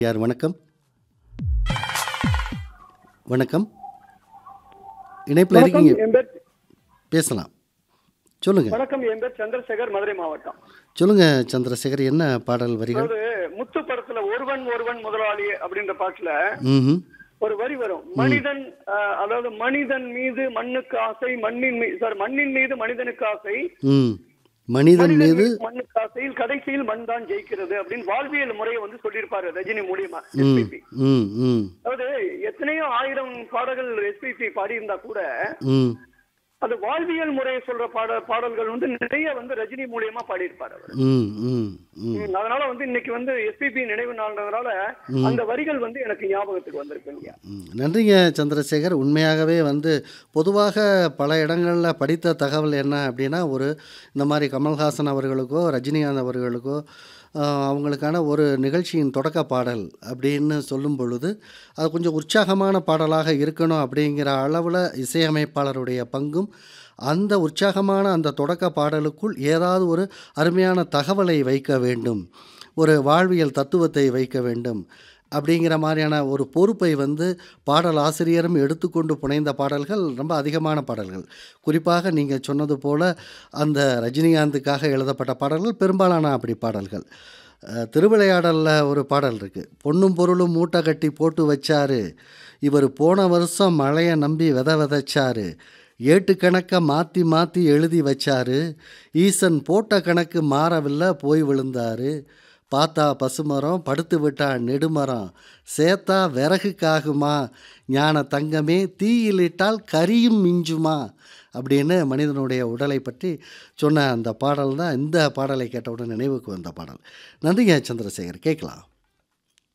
யார் வணக்கம் வணக்கம் இணைப்பில் வணக்கம் இருக்கீங்க என் பேர் பேசலாம் சொல்லுங்க வணக்கம் என் பேர் சந்திரசேகர் மதுரை மாவட்டம் சொல்லுங்க சந்திரசேகர் என்ன பாடல் வரிகள் அதாவது முத்து படத்துல ஒருவன் ஒருவன் முதலாளி அப்படின்ற பாட்டுல ம் ஒரு வரி வரும் மனிதன் அஹ், அதாவது மனிதன் மீது மண்ணுக்கு ஆசை மண்ணின் மீது சாரி மண்ணின் மீது மனிதனுக்கு ஆசை ம் மனிதன் மனிதன் மீது மீது மண்ணுக்கு ஆசையில் கடைசியில் மண் தான் ஜெயிக்கிறது அப்படின்னு வாழ்வியல் முறையை வந்து சொல்லியிருப்பாரு ரஜினி மூலியமா ம் எஸ்பிபி ம் ம் அதாவது எத்தனையோ ஆயிரம் பாடல்கள் எஸ்பிபி பாடியிருந்தா கூட ம் அது வாழ்வியல் முறையை சொல்ற பாட பாடல்கள் வந்து நிறைய வந்து ரஜினி மூலியமா பாடியிருப்பாரு அவர் ம் ம் ம் ம், அதனால வந்து இன்னைக்கு வந்து எஸ்பிபி நினைவு நாள்ன்றதுனால அந்த வரிகள் வந்து எனக்கு ஞாபகத்துக்கு வந்திருக்குங்க ம். நன்றிங்க சந்திரசேகர் உண்மையாகவே வந்து பொதுவாக பல இடங்களில் படித்த தகவல் என்ன அப்படின்னா ஒரு இந்த மாதிரி கமல்ஹாசன் அவர்களுக்கோ ரஜினிகாந்த் அவர்களுக்கோ ஆஹ், அவங்களுக்கான ஒரு நிகழ்ச்சியின் தொடக்க பாடல் அப்படின்னு சொல்லும் பொழுது அது கொஞ்சம் உற்சாகமான பாடலாக இருக்கணும் அப்படிங்கிற அளவில் இசையமைப்பாளருடைய பங்கும் அந்த உற்சாகமான அந்த தொடக்க பாடலுக்குள் ஏதாவது ஒரு அருமையான தகவலை வைக்க வேண்டும் ஒரு வாழ்வியல் தத்துவத்தை வைக்க வேண்டும் அப்படிங்கிற மாதிரியான ஒரு பொறுப்பை வந்து பாடல் ஆசிரியரும் எடுத்துக்கொண்டு புனைந்த பாடல்கள் ரொம்ப அதிகமான பாடல்கள் குறிப்பாக நீங்கள் சொன்னது போல் அந்த ரஜினிகாந்துக்காக எழுதப்பட்ட பாடல்கள் பெரும்பாலான அப்படி பாடல்கள் அஹ், திருவிளையாடலில் ஒரு பாடல் இருக்குது பொண்ணும் பொருளும் மூட்டை கட்டி போட்டு வச்சாரு இவர் போன வருஷம் மழையை நம்பி வித விதைச்சாரு ஏட்டு கணக்கை மாற்றி மாற்றி எழுதி வச்சாரு ஈசன் போட்ட கணக்கு மாறவில்லை போய் விழுந்தாரு பார்த்தா பசுமரம் படுத்து விட்டா நெடுமரம் சேத்தா விறகுக்காகுமா ஞான தங்கமே தீயிலிட்டால் கரியும் மிஞ்சுமா அப்படின்னு மனிதனுடைய உடலை பற்றி சொன்ன அந்த பாடல் தான் இந்த பாடலை கேட்டவுடன் நினைவுக்கு வந்த பாடல் நன்றிங்க சந்திரசேகர் கேட்கலாம்